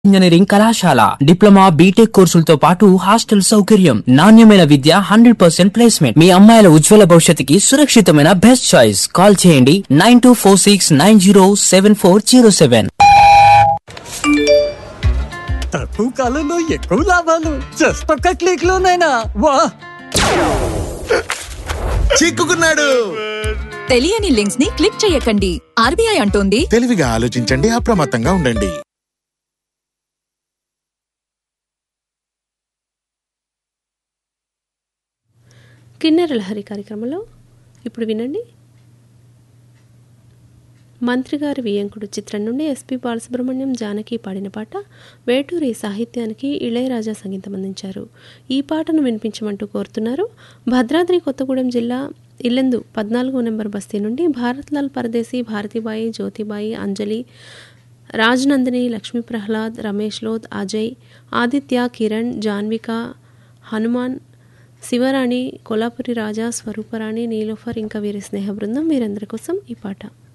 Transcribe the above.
engineering కళాశాల diploma BTech కోర్సులతో పాటు hostel సౌకర్యం నాణ్యమైన విద్య హండ్రెడ్ పర్సెంట్ ప్లేస్మెంట్ మీ అమ్మాయిల ఉజ్వల భవిష్యత్తుకి సురక్షితమైన బెస్ట్ చాయిస్ కాల్ చేయండి nine two four six nine zero seven four zero seven తక్కువ కాలంలో ఎక్కువ లాభాలు జస్ట్ ఒక్క క్లిక్ లోనైనా వా చిక్కుకున్నాడు తెలియని లింక్స్ ని క్లిక్ చేయకండి ఆర్బీఐ అంటోంది తెలివిగా ఆలోచించండి అప్రమత్తంగా ఉండండి కిన్నెర లహరి కార్యక్రమంలో ఇప్పుడు వినండి మంత్రి గారి వియంకుడు చిత్రం నుండి ఎస్పి బాలసుబ్రహ్మణ్యం జానకి పాడిన పాట వేటూరి సాహిత్యానికి ఇళయరాజా సంగీతం అందించారు ఈ పాటను వినిపించమంటూ కోరుతున్నారు భద్రాద్రి కొత్తగూడెం జిల్లా ఇల్లెందు పద్నాలుగో నెంబర్ బస్తీ నుండి భారత్లాల్ పరదేశీ భారతిబాయి జ్యోతిబాయి అంజలి రాజనందిని లక్ష్మీ ప్రహ్లాద్ రమేష్ లోద్ అజయ్ ఆదిత్య కిరణ్ జాన్విక హనుమాన్ శివరాణి కొల్లాపురి రాజా స్వరూపరాణి నీలోఫర్ ఇంకా వీరి స్నేహ బృందం వీరందరి కోసం ఈ పాట